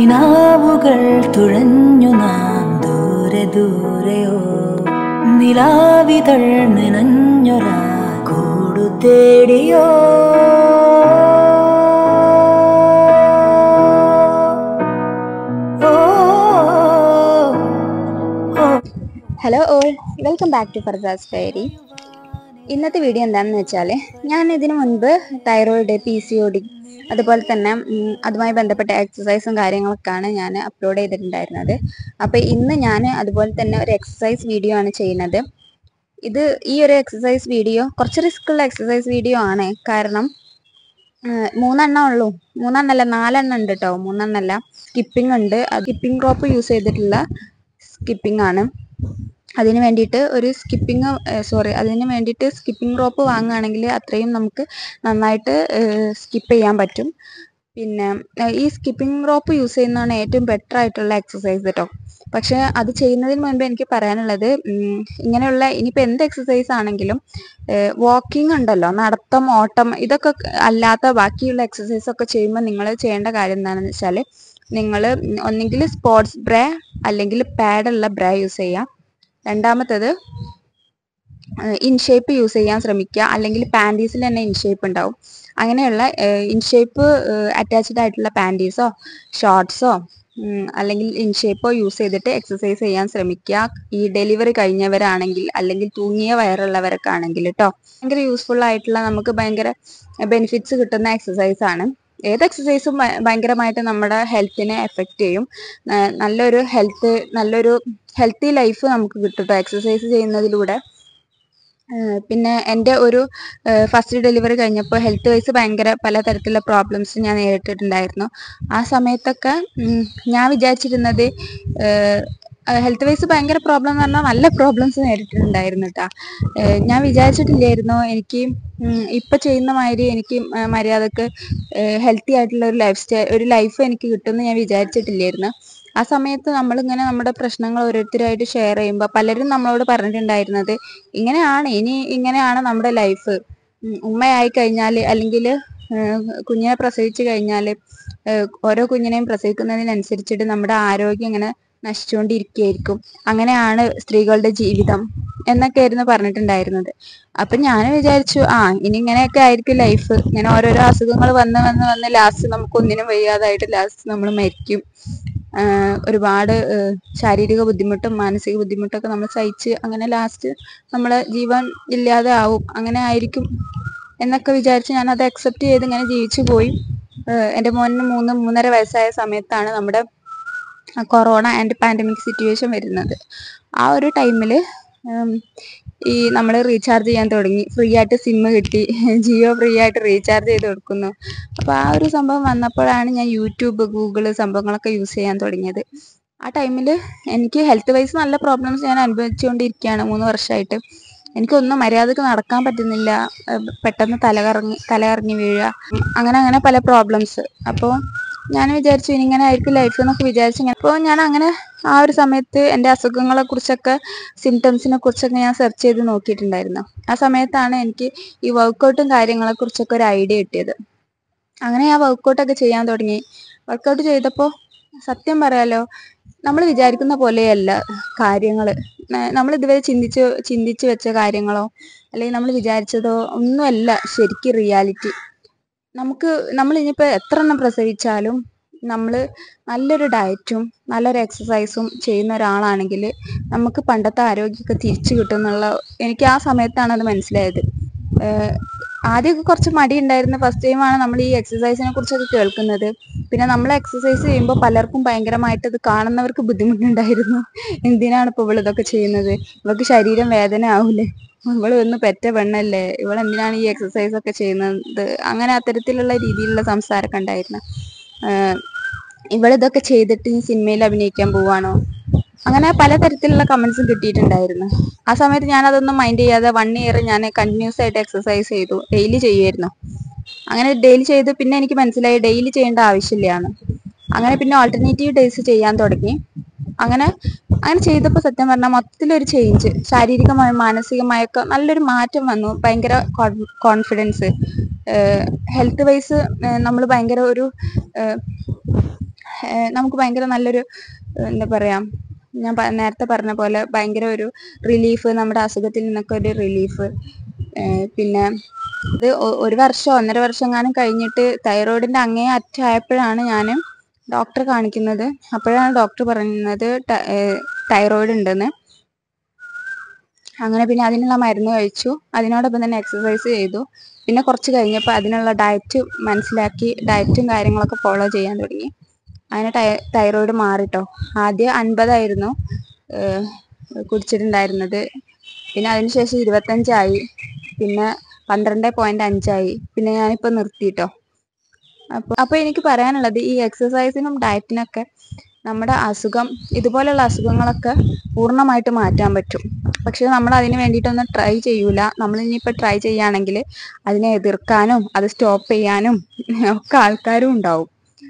കിനാവുകൾ തുഴഞ്ഞു നാം ദൂരെ ദൂരെയോ നിലാവിതൾ നനഞ്ഞൊരാ കൂടു തേടിയോ ഓ, ഓ, hello all welcome back to Fardas diary ഇന്നത്തെ വീഡിയോ എന്താണെന്ന് വെച്ചാൽ ഞാൻ ഇതിനു മുൻപ് thyroid P C O D അതുപോലെ തന്നെ ഉം, അതുമായി ബന്ധപ്പെട്ട എക്സസൈസും കാര്യങ്ങളൊക്കെയാണ് ഞാൻ അപ്ലോഡ് ചെയ്തിട്ടുണ്ടായിരുന്നത് അപ്പോൾ ഇന്ന് ഞാൻ അതുപോലെ തന്നെ ഒരു എക്സസൈസ് വീഡിയോ ആണ് ചെയ്യുന്നത് ഇത് ഈ ഒരു എക്സസൈസ് വീഡിയോ കുറച്ച് റിസ്ക് ഉള്ള എക്സസൈസ് വീഡിയോ ആണ് കാരണം ആ, മൂന്നെണ്ണം ഉള്ളൂ മൂന്നെണ്ണല്ല നാലെണ്ണം ഉണ്ട് കേട്ടോ മൂന്നെണ്ണല്ല സ്കിപ്പിംഗ് ഉണ്ട് സ്കിപ്പിംഗ് റോപ്പ് യൂസ് ചെയ്തിട്ടുള്ള സ്കിപ്പിംഗ് ആണ് അതിന് വേണ്ടിയിട്ട് ഒരു സ്കിപ്പിംഗ് സോറി അതിന് വേണ്ടിയിട്ട് സ്കിപ്പിംഗ് റോപ്പ് വാങ്ങുകയാണെങ്കിൽ അത്രയും നമുക്ക് നന്നായിട്ട് സ്കിപ്പ് ചെയ്യാൻ പറ്റും പിന്നെ ഏഹ് ഈ സ്കിപ്പിംഗ് റോപ്പ് യൂസ് ചെയ്യുന്നതാണ് ഏറ്റവും ബെറ്റർ ആയിട്ടുള്ള എക്സസൈസ് കേട്ടോ പക്ഷെ അത് ചെയ്യുന്നതിന് മുൻപ് എനിക്ക് പറയാനുള്ളത് ഉം, ഇങ്ങനെയുള്ള ഇനിയിപ്പോൾ എന്ത് എക്സസൈസ് ആണെങ്കിലും വാക്കിംഗ് ഉണ്ടല്ലോ നടത്തം ഓട്ടം ഇതൊക്കെ അല്ലാത്ത ബാക്കിയുള്ള എക്സസൈസ് ഒക്കെ ചെയ്യുമ്പോൾ നിങ്ങൾ ചെയ്യേണ്ട കാര്യം എന്താണെന്ന് വെച്ചാൽ നിങ്ങൾ ഒന്നെങ്കിൽ സ്പോർട്സ് ബ്രേ അല്ലെങ്കിൽ പാഡുള്ള ബ്രേ യൂസ് ചെയ്യുക രണ്ടാമത്തത് ഇൻഷേപ്പ് യൂസ് ചെയ്യാൻ ശ്രമിക്കുക അല്ലെങ്കിൽ പാൻറ്റീസിൽ തന്നെ ഇൻഷേപ്പ് ഉണ്ടാവും അങ്ങനെയുള്ള ഇൻഷേപ്പ് അറ്റാച്ച്ഡ് ആയിട്ടുള്ള പാൻറ്റീസോ ഷോർട്ട്സോ അല്ലെങ്കിൽ ഇൻഷേപ്പോ യൂസ് ചെയ്തിട്ട് എക്സസൈസ് ചെയ്യാൻ ശ്രമിക്കുക ഈ ഡെലിവറി കഴിഞ്ഞവരാണെങ്കിൽ അല്ലെങ്കിൽ തൂങ്ങിയ വയറുള്ളവരൊക്കെ ആണെങ്കിൽ കേട്ടോ ഭയങ്കര യൂസ്ഫുൾ ആയിട്ടുള്ള നമുക്ക് ഭയങ്കര ബെനിഫിറ്റ്സ് കിട്ടുന്ന എക്സസൈസ് ആണ് ഏത് എക്സസൈസും ഭയങ്കരമായിട്ട് നമ്മുടെ ഹെൽത്തിനെ എഫക്റ്റ് ചെയ്യും ആ, നല്ലൊരു ഹെൽത്ത് നല്ലൊരു ഹെൽത്തി ലൈഫ് നമുക്ക് കിട്ടും കേട്ടോ എക്സസൈസ് ചെയ്യുന്നതിലൂടെ ആ, പിന്നെ എൻ്റെ ഒരു ഫസ്റ്റ് ഡെലിവറി കഴിഞ്ഞപ്പോൾ ഹെൽത്ത് വൈസ് ഭയങ്കര പലതരത്തിലുള്ള പ്രോബ്ലംസ് ഞാൻ നേരിട്ടിട്ടുണ്ടായിരുന്നു ആ സമയത്തൊക്കെ ഉം, ഞാൻ വിചാരിച്ചിരുന്നത് ഹെൽത്ത് വൈസ് ഭയങ്കര പ്രോബ്ലം എന്ന് പറഞ്ഞാൽ നല്ല പ്രോബ്ലംസ് നേരിട്ടിട്ടുണ്ടായിരുന്നു കേട്ടോ ഞാൻ വിചാരിച്ചിട്ടില്ലായിരുന്നു എനിക്ക് ഉം, ഇപ്പൊ ചെയ്യുന്ന മാതിരി എനിക്ക് മ- മര്യാദക്ക് ഹെൽത്തി ആയിട്ടുള്ള ഒരു ലൈഫ് സ്റ്റൈൽ ഒരു ലൈഫ് എനിക്ക് കിട്ടുമെന്ന് ഞാൻ വിചാരിച്ചിട്ടില്ലായിരുന്നു ആ സമയത്ത് നമ്മളിങ്ങനെ നമ്മുടെ പ്രശ്നങ്ങൾ ഓരോരുത്തരായിട്ട് ഷെയർ ചെയ്യുമ്പോൾ പലരും നമ്മളോട് പറഞ്ഞിട്ടുണ്ടായിരുന്നത് ഇങ്ങനെയാണ് ഇനി ഇങ്ങനെയാണ് നമ്മുടെ ലൈഫ് ഉമ്മയായി കഴിഞ്ഞാൽ അല്ലെങ്കിൽ കുഞ്ഞിനെ പ്രസവിച്ചു കഴിഞ്ഞാൽ ഓരോ കുഞ്ഞിനെയും പ്രസവിക്കുന്നതിനനുസരിച്ചിട്ട് നമ്മുടെ ആരോഗ്യം ഇങ്ങനെ നശിച്ചുകൊണ്ടിരിക്കുകയായിരിക്കും അങ്ങനെയാണ് സ്ത്രീകളുടെ ജീവിതം എന്നൊക്കെയായിരുന്നു പറഞ്ഞിട്ടുണ്ടായിരുന്നത് അപ്പൊ ഞാൻ വിചാരിച്ചു ആ ഇനി ഇങ്ങനെയൊക്കെ ആയിരിക്കും ലൈഫ് ഇങ്ങനെ ഓരോരോ അസുഖങ്ങൾ വന്ന് വന്ന് വന്ന് ലാസ്റ്റ് നമുക്ക് ഒന്നിനും വയ്യാതായിട്ട് ലാസ്റ്റ് നമ്മൾ മരിക്കും ആഹ് ഒരുപാട് ആഹ് ശാരീരിക ബുദ്ധിമുട്ടും മാനസിക ബുദ്ധിമുട്ടൊക്കെ നമ്മൾ സഹിച്ച് അങ്ങനെ ലാസ്റ്റ് നമ്മളെ ജീവൻ ഇല്ലാതെ ആവും അങ്ങനെ ആയിരിക്കും എന്നൊക്കെ വിചാരിച്ച് ഞാൻ അത് അക്സെപ്റ്റ് ചെയ്ത് ഇങ്ങനെ ജീവിച്ചു പോയി ആഹ് എൻ്റെ മോനിന് മൂന്ന് മൂന്നര വയസ്സായ സമയത്താണ് നമ്മുടെ കൊറോണ ആൻഡ് പാൻഡമിക് സിറ്റുവേഷൻ വരുന്നത് ആ ഒരു ടൈമിൽ ഈ നമ്മൾ റീചാർജ് ചെയ്യാൻ തുടങ്ങി ഫ്രീ ആയിട്ട് സിം കിട്ടി ജിയോ ഫ്രീ ആയിട്ട് റീചാർജ് ചെയ്ത് കൊടുക്കുന്നു അപ്പോൾ ആ ഒരു സംഭവം വന്നപ്പോഴാണ് ഞാൻ യൂട്യൂബ് ഗൂഗിള് സംഭവങ്ങളൊക്കെ യൂസ് ചെയ്യാൻ തുടങ്ങിയത് ആ ടൈമിൽ എനിക്ക് ഹെൽത്ത് വൈസ് നല്ല പ്രോബ്ലംസ് ഞാൻ അനുഭവിച്ചുകൊണ്ടിരിക്കുകയാണ് മൂന്ന് വർഷമായിട്ട് എനിക്കൊന്നും മര്യാദക്ക് നടക്കാൻ പറ്റുന്നില്ല ഏഹ് പെട്ടെന്ന് തലകറങ്ങി തലകറങ്ങി വീഴുക ഉം അങ്ങനെ അങ്ങനെ പല പ്രോബ്ലംസ് അപ്പോൾ ഞാൻ വിചാരിച്ചു ഇനി ഇങ്ങനെ ആയിരിക്കും ലൈഫ് എന്നൊക്കെ വിചാരിച്ചു അപ്പോൾ ഞാൻ അങ്ങനെ ആ ഒരു സമയത്ത് എൻ്റെ അസുഖങ്ങളെ കുറിച്ചൊക്കെ സിംറ്റംസിനെ കുറിച്ചൊക്കെ ഞാൻ സെർച്ച് ചെയ്ത് നോക്കിയിട്ടുണ്ടായിരുന്നു ആ സമയത്താണ് എനിക്ക് ഈ വർക്കൗട്ടും കാര്യങ്ങളെ കുറിച്ചൊക്കെ ഒരു ഐഡിയ കിട്ടിയത് അങ്ങനെ ആ വർക്കൗട്ടൊക്കെ ചെയ്യാൻ തുടങ്ങി വർക്കൗട്ട് ചെയ്തപ്പോൾ സത്യം പറയാലോ നമ്മൾ വിചാരിക്കുന്ന പോലെയല്ല കാര്യങ്ങൾ നമ്മൾ ഇതുവരെ ചിന്തിച്ച് ചിന്തിച്ച് വെച്ച കാര്യങ്ങളോ അല്ലെങ്കിൽ നമ്മൾ വിചാരിച്ചതോ ഒന്നുമല്ല ശരിക്കും റിയാലിറ്റി നമുക്ക് നമ്മൾ ഇനിയിപ്പോൾ എത്ര എണ്ണം പ്രസവിച്ചാലും നമ്മൾ നല്ലൊരു ഡയറ്റും നല്ലൊരു എക്സസൈസും ചെയ്യുന്ന ഒരാളാണെങ്കിൽ നമുക്ക് പണ്ടത്തെ ആരോഗ്യമൊക്കെ തിരിച്ചു കിട്ടും എന്നുള്ള എനിക്ക് ആ സമയത്താണ് അത് മനസ്സിലായത് ഏഹ് ആദ്യമൊക്കെ കുറച്ച് മടി ഉണ്ടായിരുന്നു ഫസ്റ്റ് ടൈമാണ് നമ്മൾ ഈ എക്സസൈസിനെ കുറിച്ചൊക്കെ കേൾക്കുന്നത് പിന്നെ നമ്മൾ എക്സസൈസ് ചെയ്യുമ്പോൾ പലർക്കും ഭയങ്കരമായിട്ട് ഇത് കാണുന്നവർക്ക് ബുദ്ധിമുട്ടുണ്ടായിരുന്നു എന്തിനാണ് ഇപ്പോൾ ഇവൾ ഇതൊക്കെ ചെയ്യുന്നത് ഇവൾക്ക് ശരീരം വേദന ആവൂലേ ഇവൾ ഒന്ന് പെറ്റ പെണ്ണല്ലേ ഇവൾ എന്തിനാണ് ഈ എക്സസൈസ് ഒക്കെ ചെയ്യുന്നത് അങ്ങനെ അത്തരത്തിലുള്ള രീതിയിലുള്ള സംസാരമൊക്കെ ഉണ്ടായിരുന്നു ആഹ് ഇവളിതൊക്കെ ചെയ്തിട്ട് ഈ സിനിമയിൽ അഭിനയിക്കാൻ പോവാണോ അങ്ങനെ പലതരത്തിലുള്ള കമന്റ്സും കിട്ടിയിട്ടുണ്ടായിരുന്നു ആ സമയത്ത് ഞാൻ അതൊന്നും മൈൻഡ് ചെയ്യാതെ വൺ ഇയർ ഞാൻ കണ്ടിന്യൂസ് ആയിട്ട് എക്സസൈസ് ചെയ്തു ഡെയിലി ചെയ്യുമായിരുന്നു അങ്ങനെ ഡെയിലി ചെയ്ത് പിന്നെ എനിക്ക് മനസ്സിലായി ഡെയിലി ചെയ്യേണ്ട ആവശ്യമില്ലാന്ന് അങ്ങനെ പിന്നെ ഓൾട്ടർനേറ്റീവ് ഡേയ്സ് ചെയ്യാൻ തുടങ്ങി അങ്ങനെ അങ്ങനെ ചെയ്തപ്പോൾ സത്യം പറഞ്ഞാൽ മൊത്തത്തിലൊരു ചേഞ്ച് ശാരീരികമായും മാനസികമായൊക്കെ നല്ലൊരു മാറ്റം വന്നു ഭയങ്കര കോൺഫിഡൻസ് ഹെൽത്ത് വൈസ് നമ്മൾ ഭയങ്കര ഒരു ഏഹ് നമുക്ക് ഭയങ്കര നല്ലൊരു ഏഹ് എന്താ പറയാ ഞാൻ പ- നേരത്തെ പറഞ്ഞ പോലെ ഭയങ്കര ഒരു റിലീഫ് നമ്മുടെ അസുഖത്തിൽ നിന്നൊക്കെ ഒരു റിലീഫ് പിന്നെ ഇത് ഒ- ഒരു വർഷം ഒന്നര വർഷം എങ്ങാനും കഴിഞ്ഞിട്ട് തൈറോയിഡിന്റെ അങ്ങേ അറ്റമായപ്പോഴാണ് ഞാൻ ഡോക്ടറെ കാണിക്കുന്നത് അപ്പോഴാണ് ഡോക്ടർ പറയുന്നത് തൈറോയിഡ് ഉണ്ടെന്ന് അങ്ങനെ പിന്നെ അതിനുള്ള മരുന്ന് കഴിച്ചു അതിനോടൊപ്പം തന്നെ എക്സസൈസ് ചെയ്തു പിന്നെ കുറച്ച് കഴിഞ്ഞപ്പോൾ അതിനുള്ള ഡയറ്റ് മനസ്സിലാക്കി ഡയറ്റും കാര്യങ്ങളൊക്കെ ഫോളോ ചെയ്യാൻ തുടങ്ങി അങ്ങനെ ടൈ തൈറോയിഡ് മാറിട്ടോ ആദ്യം അൻപതായിരുന്നു ഏഹ് കുടിച്ചിട്ടുണ്ടായിരുന്നത് പിന്നെ അതിനുശേഷം ഇരുപത്തഞ്ചായി പിന്നെ പന്ത്രണ്ട് പോയിന്റ് അഞ്ചായി പിന്നെ ഞാനിപ്പോൾ നിർത്തിട്ടോ അപ്പോൾ അപ്പോൾ എനിക്ക് പറയാനുള്ളത് ഈ എക്സസൈസിനും ഡയറ്റിനൊക്കെ നമ്മുടെ അസുഖം ഇതുപോലുള്ള അസുഖങ്ങളൊക്കെ പൂർണ്ണമായിട്ട് മാറ്റാൻ പറ്റും പക്ഷെ നമ്മൾ അതിന് വേണ്ടിയിട്ടൊന്നും ട്രൈ ചെയ്യൂല നമ്മൾ ഇനിയിപ്പോൾ ട്രൈ ചെയ്യുകയാണെങ്കിൽ അതിനെ എതിർക്കാനും അത് സ്റ്റോപ്പ് ചെയ്യാനും ഒക്കെ ആൾക്കാരും ഉണ്ടാവും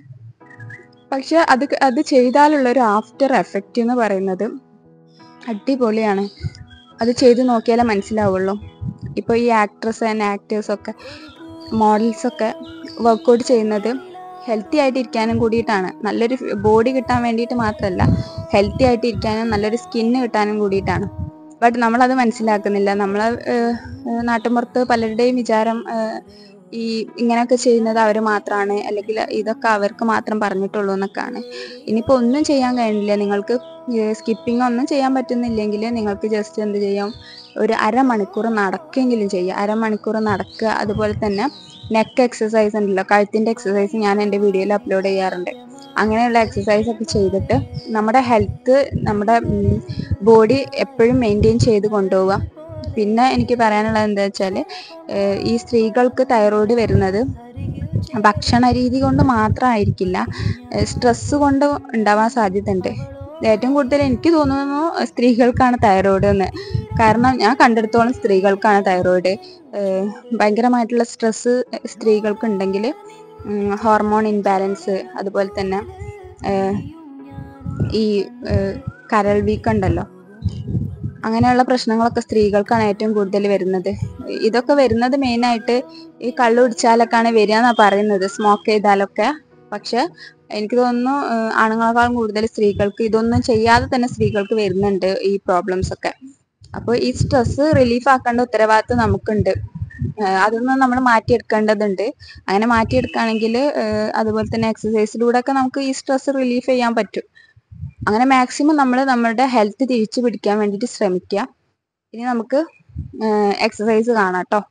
പക്ഷെ അത് അത് ചെയ്താലുള്ള ഒരു ആഫ്റ്റർ എഫക്റ്റ് എന്ന് പറയുന്നത് അടിപൊളിയാണ് അത് ചെയ്ത് നോക്കിയാലേ മനസ്സിലാവുള്ളൂ ഇപ്പോൾ ഈ ആക്ട്രസ് ആൻഡ് ആക്ടേഴ്സ് ഒക്കെ മോഡൽസ് ഒക്കെ വർക്കൗട്ട് ചെയ്യുന്നത് ഹെൽത്തി ആയിട്ട് ഇരിക്കാനും കൂടിയിട്ടാണ് നല്ലൊരു ബോഡി കിട്ടാൻ വേണ്ടിയിട്ട് മാത്രമല്ല ഹെൽത്തി ആയിട്ട് ഇരിക്കാനും നല്ലൊരു സ്കിന്ന് കിട്ടാനും കൂടിയിട്ടാണ് ബട്ട് നമ്മളത് മനസ്സിലാക്കുന്നില്ല നമ്മൾ നാട്ടുമ്പുറത്ത് പലരുടെയും വിചാരം ഏഹ്, ഈ ഇങ്ങനെയൊക്കെ ചെയ്യുന്നത് അവർ മാത്രമാണ് അല്ലെങ്കിൽ ഇതൊക്കെ അവർക്ക് മാത്രം പറഞ്ഞിട്ടുള്ളൂ എന്നൊക്കെയാണ് ഇനിയിപ്പോൾ ഒന്നും ചെയ്യാൻ കഴിയുന്നില്ല നിങ്ങൾക്ക് സ്കിപ്പിംഗ് ഒന്നും ചെയ്യാൻ പറ്റുന്നില്ലെങ്കിൽ നിങ്ങൾക്ക് ജസ്റ്റ് എന്ത് ചെയ്യാം ഒരു അരമണിക്കൂർ നടക്കെങ്കിലും ചെയ്യുക അരമണിക്കൂർ നടക്കുക അതുപോലെ തന്നെ നെക്ക് എക്സസൈസ് ഉണ്ടല്ലോ കഴുത്തിൻ്റെ എക്സസൈസ് ഞാൻ എൻ്റെ വീഡിയോയിൽ അപ്ലോഡ് ചെയ്യാറുണ്ട് അങ്ങനെയുള്ള എക്സസൈസ് ഒക്കെ ചെയ്തിട്ട് നമ്മുടെ ഹെൽത്ത് നമ്മുടെ ബോഡി എപ്പോഴും മെയിൻറ്റെയിൻ ചെയ്ത് കൊണ്ടുപോവുക പിന്നെ എനിക്ക് പറയാനുള്ളത് എന്താ വെച്ചാൽ ഈ സ്ത്രീകൾക്ക് തൈറോയ്ഡ് വരുന്നത് ഭക്ഷണ രീതി കൊണ്ട് മാത്രമായിരിക്കില്ല സ്ട്രെസ് കൊണ്ട് ഉണ്ടാവാൻ സാധ്യതയുണ്ട് ഏറ്റവും കൂടുതൽ എനിക്ക് തോന്നുന്നു സ്ത്രീകൾക്കാണ് തൈറോയ്ഡ് എന്ന് കാരണം ഞാൻ കണ്ടെടുത്തോളം സ്ത്രീകൾക്കാണ് തൈറോയ്ഡ് ഭയങ്കരമായിട്ടുള്ള സ്ട്രെസ് സ്ത്രീകൾക്ക് ഉണ്ടെങ്കിൽ ഹോർമോൺ ഇൻബാലൻസ് അതുപോലെ തന്നെ ഏഹ്, ഈ ഏഹ്, കരൾ വീക്കം ഉണ്ടല്ലോ അങ്ങനെയുള്ള പ്രശ്നങ്ങളൊക്കെ സ്ത്രീകൾക്കാണ് ഏറ്റവും കൂടുതൽ വരുന്നത് ഇതൊക്കെ വരുന്നത് മെയിനായിട്ട് ഈ കള്ളു കുടിച്ചാലൊക്കെയാണ് വരിക എന്നാണ് പറയുന്നത് സ്മോക്ക് ചെയ്താലൊക്കെ പക്ഷെ എനിക്ക് തോന്നുന്നു ഏഹ്, ആണുങ്ങളെക്കാളും കൂടുതൽ സ്ത്രീകൾക്ക് ഇതൊന്നും ചെയ്യാതെ തന്നെ സ്ത്രീകൾക്ക് വരുന്നുണ്ട് ഈ പ്രോബ്ലംസ് ഒക്കെ അപ്പോൾ ഈ സ്ട്രെസ് റിലീഫ് ആക്കേണ്ട ഉത്തരവാദിത്വം നമുക്കുണ്ട് ഏഹ്, അതൊന്നും നമ്മൾ മാറ്റിയെടുക്കേണ്ടതുണ്ട് അങ്ങനെ മാറ്റിയെടുക്കുകയാണെങ്കിൽ അതുപോലെ തന്നെ എക്സസൈസിലൂടെ ഒക്കെ നമുക്ക് ഈ സ്ട്രെസ് റിലീഫ് ചെയ്യാൻ പറ്റും അങ്ങനെ മാക്സിമം നമ്മൾ നമ്മുടെ ഹെൽത്ത് തിരിച്ചു പിടിക്കാൻ വേണ്ടിയിട്ട് ശ്രമിക്കുക ഇനി നമുക്ക് എക്സസൈസ് കാണാം കേട്ടോ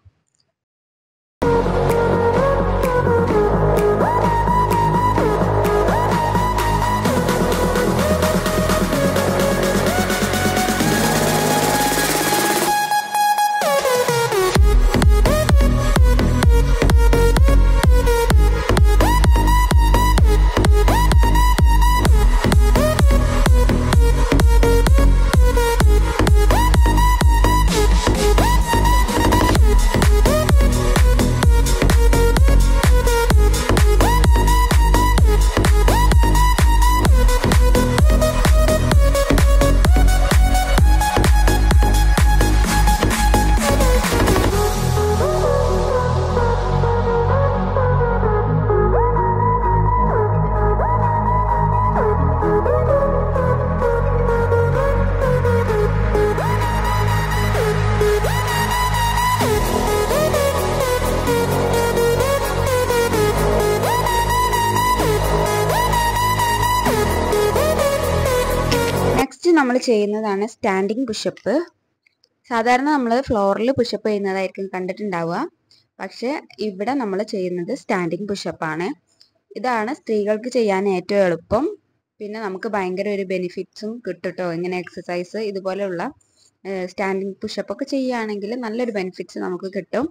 നെക്സ്റ്റ് നമ്മൾ ചെയ്യുന്നതാണ് സ്റ്റാൻഡിങ് പുഷപ്പ് സാധാരണ നമ്മൾ ഫ്ലോറിൽ പുഷപ്പ് ചെയ്യുന്നതായിരിക്കും കണ്ടിട്ടുണ്ടാവുക പക്ഷെ ഇവിടെ നമ്മൾ ചെയ്യുന്നത് സ്റ്റാൻഡിങ് പുഷപ്പാണ് ഇതാണ് സ്ത്രീകൾക്ക് ചെയ്യാൻ ഏറ്റവും എളുപ്പം പിന്നെ നമുക്ക് ഭയങ്കര ഒരു ബെനിഫിറ്റ്സും കിട്ടും കേട്ടോ ഇങ്ങനെ എക്സസൈസ് ഇതുപോലെയുള്ള സ്റ്റാൻഡിങ് പുഷപ്പ് ഒക്കെ ചെയ്യുകയാണെങ്കിൽ നല്ലൊരു ബെനിഫിറ്റ്സ് നമുക്ക് കിട്ടും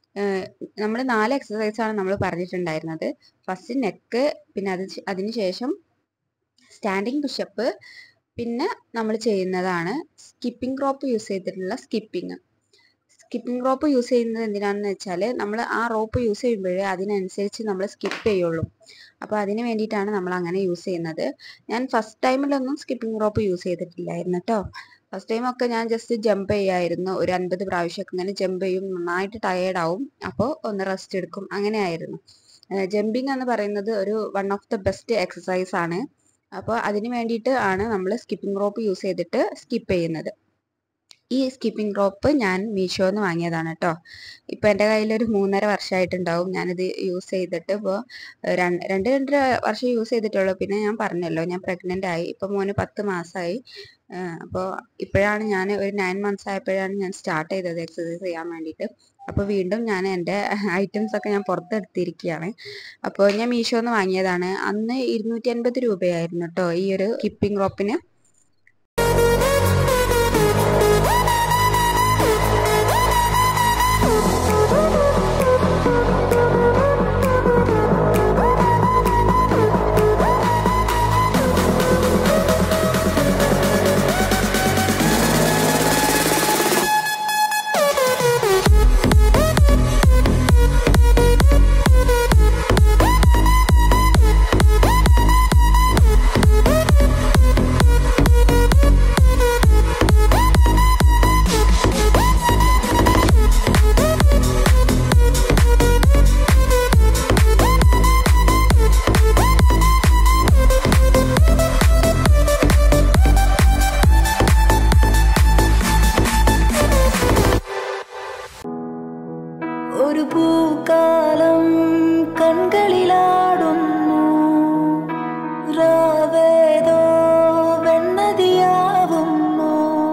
നമ്മൾ നാല് എക്സസൈസ് ആണ് നമ്മൾ പറഞ്ഞിട്ടുണ്ടായിരുന്നത് ഫസ്റ്റ് നെക്ക് പിന്നെ അത് ശേ- അതിനുശേഷം സ്റ്റാൻഡിങ് പുഷപ്പ് പിന്നെ നമ്മൾ ചെയ്യുന്നതാണ് സ്കിപ്പിംഗ് റോപ്പ് യൂസ് ചെയ്തിട്ടുള്ള സ്കിപ്പിംഗ് സ്കിപ്പിംഗ് റോപ്പ് യൂസ് ചെയ്യുന്നത് എന്തിനാണെന്ന് വെച്ചാൽ നമ്മൾ ആ റോപ്പ് യൂസ് ചെയ്യുമ്പോഴേ അതിനനുസരിച്ച് നമ്മൾ സ്കിപ്പ് ചെയ്യുള്ളൂ അപ്പോൾ അതിന് വേണ്ടിയിട്ടാണ് നമ്മൾ അങ്ങനെ യൂസ് ചെയ്യുന്നത് ഞാൻ ഫസ്റ്റ് ടൈമിലൊന്നും സ്കിപ്പിംഗ് റോപ്പ് യൂസ് ചെയ്തിട്ടില്ലായിരുന്നു കേട്ടോ ഫസ്റ്റ് ടൈം ഒക്കെ ഞാൻ ജസ്റ്റ് ജമ്പ് ചെയ്യായിരുന്നു ഒരു അൻപത് പ്രാവശ്യമൊക്കെ ഇങ്ങനെ ജമ്പ് ചെയ്യും നന്നായിട്ട് ടയേർഡ് ആവും അപ്പോൾ ഒന്ന് റെസ്റ്റ് എടുക്കും അങ്ങനെയായിരുന്നു ജമ്പിങ് എന്ന് പറയുന്നത് ഒരു one of the best exercise ആണ് അപ്പോൾ അതിന് വേണ്ടിയിട്ട് ആണ് നമ്മൾ സ്കിപ്പിംഗ് റോപ്പ് യൂസ് ചെയ്തിട്ട് സ്കിപ്പ് ചെയ്യുന്നത് ഈ സ്കിപ്പിംഗ് റോപ്പ് ഞാൻ മീഷോന്ന് വാങ്ങിയതാണ് കേട്ടോ ഇപ്പോൾ എൻ്റെ കയ്യിൽ ഒരു മൂന്നര വർഷമായിട്ടുണ്ടാവും ഞാനിത് യൂസ് ചെയ്തിട്ട് ഇപ്പോൾ രണ്ട് രണ്ട് രണ്ടര വർഷം യൂസ് ചെയ്തിട്ടുള്ളൂ പിന്നെ ഞാൻ പറഞ്ഞല്ലോ ഞാൻ പ്രഗ്നൻ്റ് ആയി ഇപ്പോൾ മോന് പത്ത് മാസമായി അപ്പോൾ ഇപ്പോഴാണ് ഞാൻ ഒരു നയൻ മന്ത്സ് ആയപ്പോഴാണ് ഞാൻ സ്റ്റാർട്ട് ചെയ്തത് എക്സസൈസ് ചെയ്യാൻ വേണ്ടിയിട്ട് അപ്പോൾ വീണ്ടും ഞാൻ എൻ്റെ ഐറ്റംസ് ഒക്കെ ഞാൻ പുറത്തെടുത്തിരിക്കുകയാണ് അപ്പോൾ ഞാൻ മീഷോന്ന് വാങ്ങിയതാണ് അന്ന് ഇരുന്നൂറ്റി അൻപത് രൂപയായിരുന്നു കേട്ടോ ഈ ഒരു സ്കിപ്പിംഗ് റോപ്പിന് ഒരു പൂക്കാലം കൺകളിലാടുന്നു രാവേതോ വെണ്ണതിയാവുന്നു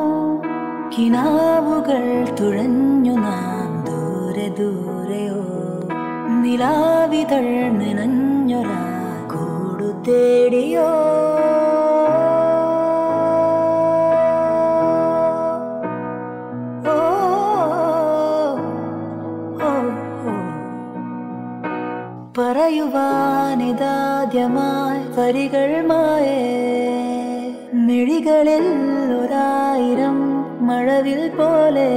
കിനാവുകൾ തുഴഞ്ഞു നാം ദൂരെ ദൂരെയോ നിലാവിതൾ നനഞ്ഞൊരാ കൂടു തേടിയോ ഓ ഓ, ഓ. പറയുവാനിതാദ്യമായി വരികൾ മായേ മിഴികളിൽ ഒരായിരം മഴവിൽ പോലെ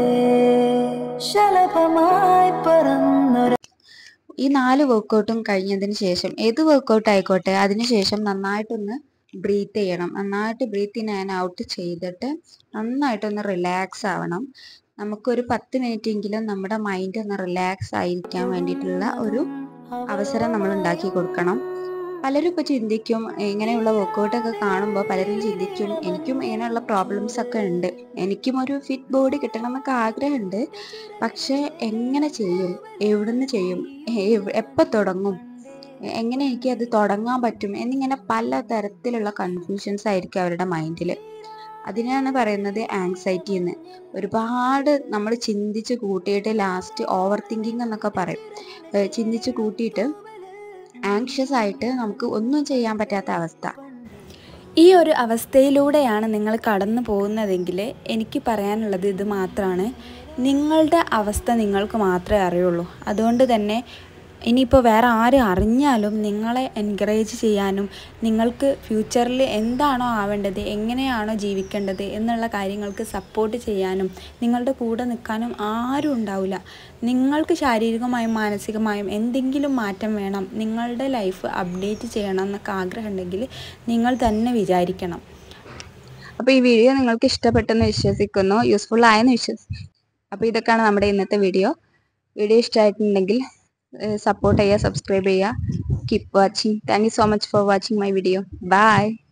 ശലഭമായി പറന്നൊര ഈ നാല് വർക്കൗട്ടും കഴിഞ്ഞതിന് ശേഷം ഏത് വർക്കൗട്ട് ആയിക്കോട്ടെ അതിനുശേഷം നന്നായിട്ടൊന്ന് ബ്രീത്ത് ചെയ്യണം നന്നായിട്ട് ബ്രീത്ത് ഇൻ ആൻഡ് ഔട്ട് ചെയ്തിട്ട് നന്നായിട്ടൊന്ന് റിലാക്സ് ആവണം നമുക്കൊരു പത്ത് മിനിറ്റ് എങ്കിലും നമ്മുടെ മൈൻഡ് ഒന്ന് റിലാക്സ് ആയിരിക്കാൻ വേണ്ടിയിട്ടുള്ള ഒരു അവസരം നമ്മൾ ഉണ്ടാക്കി കൊടുക്കണം പലരും ഇപ്പോൾ ചിന്തിക്കും ഇങ്ങനെയുള്ള വർക്കൗട്ടൊക്കെ കാണുമ്പോൾ പലരും ചിന്തിക്കും എനിക്കും ഇങ്ങനെയുള്ള പ്രോബ്ലംസ് ഒക്കെ ഉണ്ട് എനിക്കും ഒരു ഫിറ്റ് ബോഡി കിട്ടണം എന്നൊക്കെ ആഗ്രഹമുണ്ട് പക്ഷേ എങ്ങനെ ചെയ്യും എവിടുന്ന് ചെയ്യും എപ്പോൾ തുടങ്ങും എ- എങ്ങനെ എനിക്ക് അത് തുടങ്ങാൻ പറ്റും എന്നിങ്ങനെ പല തരത്തിലുള്ള കൺഫ്യൂഷൻസ് ആയിരിക്കും അവരുടെ മൈൻഡിൽ അതിനാണ് പറയുന്നത് ആങ്സൈറ്റി എന്ന് ഒരുപാട് നമ്മൾ ചിന്തിച്ച് കൂട്ടിയിട്ട് ലാസ്റ്റ് ഓവർ തിങ്കിങ് എന്നൊക്കെ പറയും ഏഹ് ചിന്തിച്ച് കൂട്ടിയിട്ട് ആങ്ഷ്യസ് ആയിട്ട് നമുക്ക് ഒന്നും ചെയ്യാൻ പറ്റാത്ത അവസ്ഥ ഈ ഒരു അവസ്ഥയിലൂടെയാണ് നിങ്ങൾ കടന്നു പോകുന്നതെങ്കിൽ എനിക്ക് പറയാനുള്ളത് ഇത് മാത്രമാണ് നിങ്ങളുടെ അവസ്ഥ നിങ്ങൾക്ക് മാത്രമേ അറിയുള്ളൂ അതുകൊണ്ട് തന്നെ ഇനിയിപ്പോൾ വേറെ ആര് അറിഞ്ഞാലും നിങ്ങളെ എൻകറേജ് ചെയ്യാനും നിങ്ങൾക്ക് ഫ്യൂച്ചറിൽ എന്താണോ ആവേണ്ടത് എങ്ങനെയാണോ ജീവിക്കേണ്ടത് എന്നുള്ള കാര്യങ്ങൾക്ക് സപ്പോർട്ട് ചെയ്യാനും നിങ്ങളുടെ കൂടെ നിൽക്കാനും ആരും ഉണ്ടാവില്ല നിങ്ങൾക്ക് ശാരീരികമായും മാനസികമായും എന്തെങ്കിലും മാറ്റം വേണം നിങ്ങളുടെ ലൈഫ് അപ്ഡേറ്റ് ചെയ്യണം എന്നൊക്കെ ആഗ്രഹം ഉണ്ടെങ്കിൽ നിങ്ങൾ തന്നെ വിചാരിക്കണം അപ്പോൾ ഈ വീഡിയോ നിങ്ങൾക്ക് ഇഷ്ടപ്പെട്ടെന്ന് വിശ്വസിക്കുന്നു യൂസ്ഫുൾ ആയെന്ന് വിശ്വസിക്കുന്നു അപ്പോൾ ഇതൊക്കെയാണ് നമ്മുടെ ഇന്നത്തെ വീഡിയോ വീഡിയോ ഇഷ്ടമായിട്ടുണ്ടെങ്കിൽ സപ്പോർട്ട് ചെയ്യുക സബ്സ്ക്രൈബ് ചെയ്യുക keep watching thank you so much for watching my video by